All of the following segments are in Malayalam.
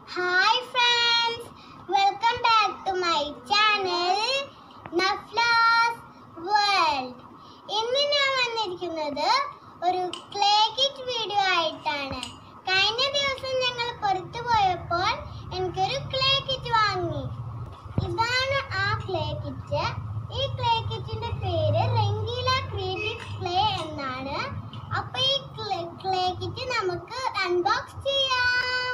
Hi friends welcome back to my channel Naflas world ഇന്ന് ഞാൻ വന്നിരിക്കുന്നത് ഒരു ക്ലേ കിറ്റ് വീഡിയോ ആയിട്ടാണ് കഴിഞ്ഞ ദിവസം ഞങ്ങൾ പുറത്തു പോയപ്പോൾ എനിക്കൊരു ക്ലേ കിറ്റ് വാങ്ങി ഇതാണ് ആ ക്ലേ കിറ്റ് ഈ ക്ലേ കിറ്റിന്റെ പേര് റംഗീല ക്രിയേറ്റീവ് ക്ലേ എന്നാണ് അപ്പൊ ഈ ക്ലേ കിറ്റ് നമുക്ക് അൺബോക്സ് ചെയ്യാം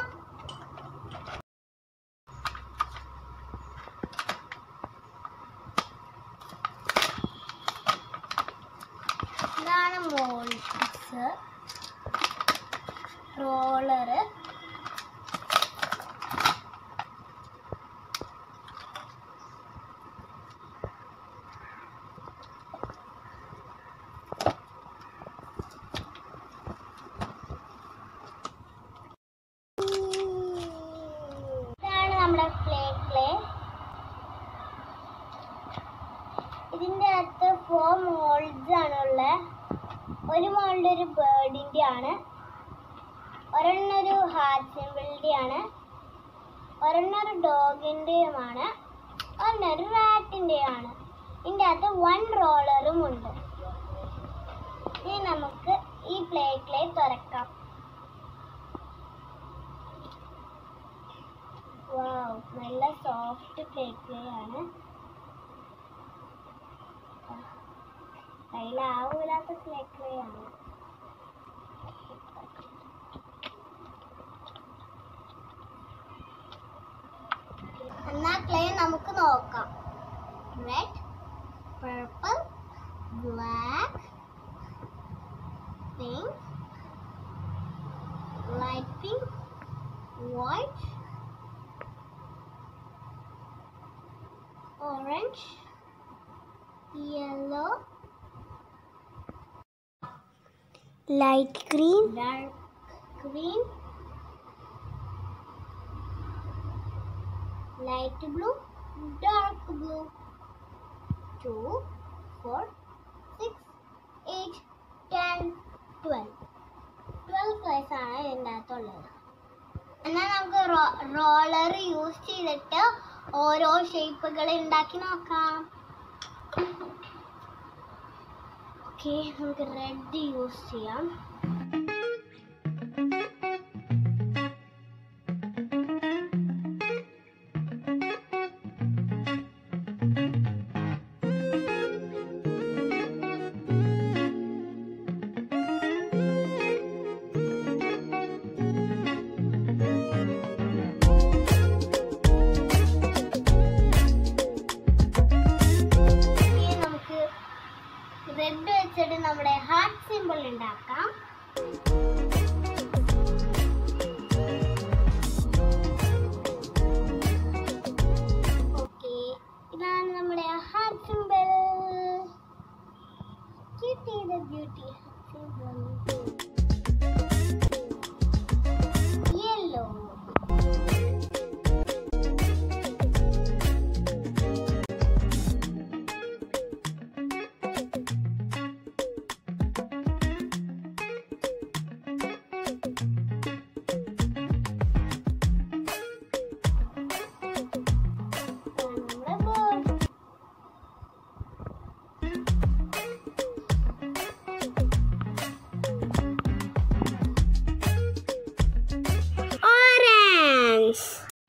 ഇതാണ് മോൾസ് റോളറ് ഇതാണ് നമ്മുടെ പ്ലേ ക്ലേ ഇതിന്റെ അകത്ത് ഫോർ മോൾഡ്സ് ആണ് ഉള്ളത് ഒരു മോൾഡ് ഒരു ബേർഡിന്റെ ആണ് ഒരെണ്ണം ഒരു ഹാർട്ട് സിമ്പിളിന്റെ ആണ് ഒരെണ്ണം ഒരു ഡോഗിന്റെയുമാണ് ഒരെണ്ണം ഒരു റാറ്റിന്റെ ആണ് ഇതിന്റെ അകത്ത് വൺ റോളറും ഉണ്ട് ഇനി നമുക്ക് ഈ പ്ലേ ക്ലേ തുറക്കാം വാവ് നല്ല സോഫ്റ്റ് പ്ലേ ക്ലേ ആണ് കയ്യിലാവൂലാത്ത പ്ലേ ക്ലേ ആണ് എന്നാ ക്ലേ നമുക്ക് നോക്കാം red purple black pink light pink white orange, yellow, light green, dark green, light blue, dark blue. Two, four, six, eight, ten, twelve. Twelve place ആണ് ഇതിൻ്റെ അകത്തുള്ളത് എന്നാൽ നമുക്ക് റോളർ യൂസ് ചെയ്തിട്ട് ഓരോ ഷേപ്പുകൾ ഉണ്ടാക്കി നോക്കാം ഓക്കെ നമുക്ക് റെഡ് യൂസ് ചെയ്യാം ഇനി നമുക്ക് റെഡ് വെച്ചിട്ട് നമ്മുടെ ഹാർട്ട് സിമ്പിൾ ഉണ്ടാക്കാം ഓക്കെ ഇതാണ് നമ്മുടെ heart simple cutie the beauty simple yellow നമ്മുടെ ബോർഡ് ഓറഞ്ച്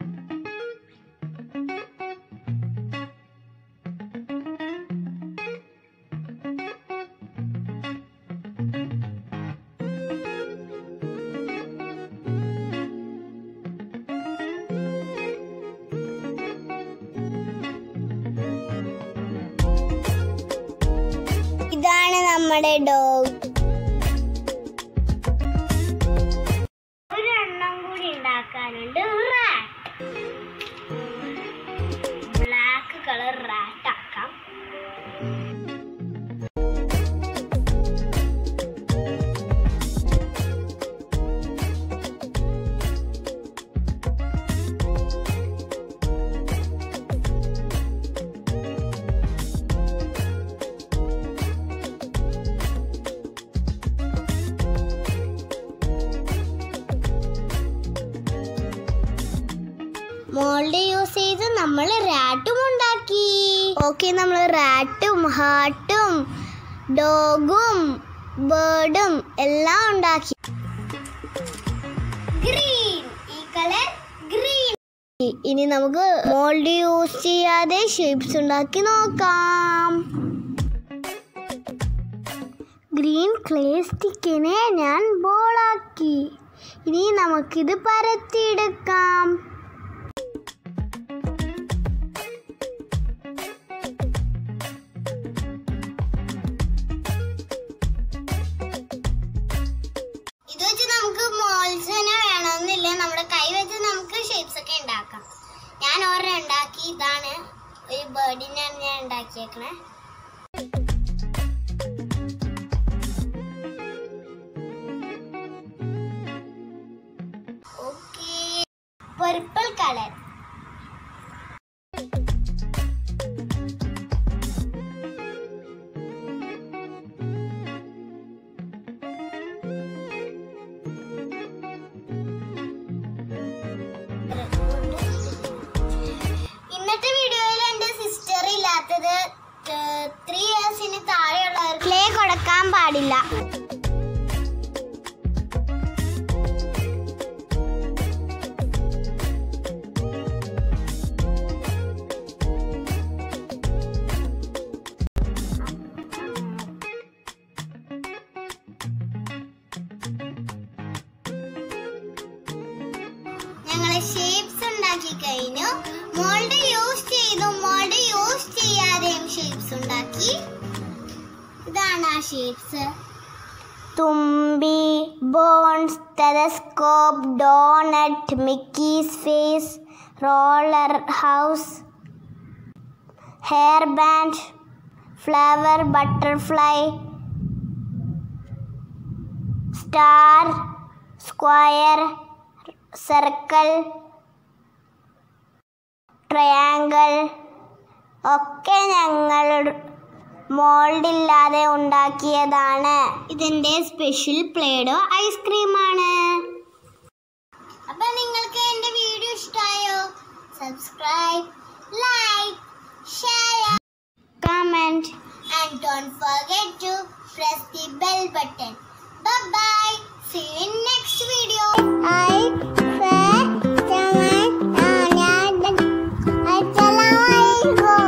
ഇതാണ് നമ്മുടെ ഡോഗ് ഒരെണ്ണം കൂടി ഉണ്ടാക്കാനുണ്ട് ബ്ലാക്ക് കളർ റാറ്റ് ആക്കാം മോൾഡ് യൂസ് ചെയ്ത് നമ്മൾ റാറ്റും ഉണ്ടാക്കി ഓക്കെ നമ്മൾ റാറ്റും ഹാർട്ടും ഡോഗും ബേർഡും എല്ലാം ഉണ്ടാക്കി ഗ്രീൻ ഈ കളർ ഗ്രീൻ ഇനി നമുക്ക് മോൾഡ് യൂസ് ചെയ്യാതെ ഷേപ്സ് ഉണ്ടാക്കി നോക്കാം ഗ്രീൻ ക്ലേ സ്റ്റിക്കിനെ ഞാൻ ബോളാക്കി ഇനി നമുക്കിത് പരത്തിയെടുക്കാം ഇത് വെച്ച് നമുക്ക് മോൾസ് തന്നെ വേണമെന്നില്ല നമ്മുടെ കൈ വെച്ച് നമുക്ക് ഷേപ്സ് ഒക്കെ ഉണ്ടാക്കാം ഞാൻ ഒരെണ്ണം ഉണ്ടാക്കി ഇതാണ് ഒരു ബേർഡിനാണ് ഞാൻ ഉണ്ടാക്കിയേക്കണേ ഓക്കെ പർപ്പിൾ കളർ ഇന്നത്തെ വീഡിയോയിൽ എന്റെ സിസ്റ്റർ ഇല്ലാത്തത് ത്രീ ഇയേഴ്സിന് താഴെയുള്ളവർ ക്ലേ കൊടുക്കാൻ പാടില്ല ഞങ്ങള് ഷേപ്സ് ഉണ്ടാക്കി കഴിഞ്ഞു മോൾഡ് യൂസ് ചെയ്തു മോൾഡ് യൂസ് ചെയ്യാതെയും ഷേപ്സ് ഉണ്ടാക്കി ഇതാണ് ആ ഷേപ്സ് തുമ്പി bones telescope donut Mickey's face roller house hair band flower butterfly star square circle triangle ഒക്കെ ഞങ്ങൾ മോൾഡ് ഇല്ലാതെ ഉണ്ടാക്കിയതാണ് ഇതിന്റെ സ്പെഷ്യൽ പ്ലേഡോ ഐസ്ക്രീമാണ് അപ്പൊ നിങ്ങൾക്ക് എന്റെ വീഡിയോ ഇഷ്ടമായോ subscribe like share comment and don't forget to press the bell button bye bye see you in next video hi assalamualaikum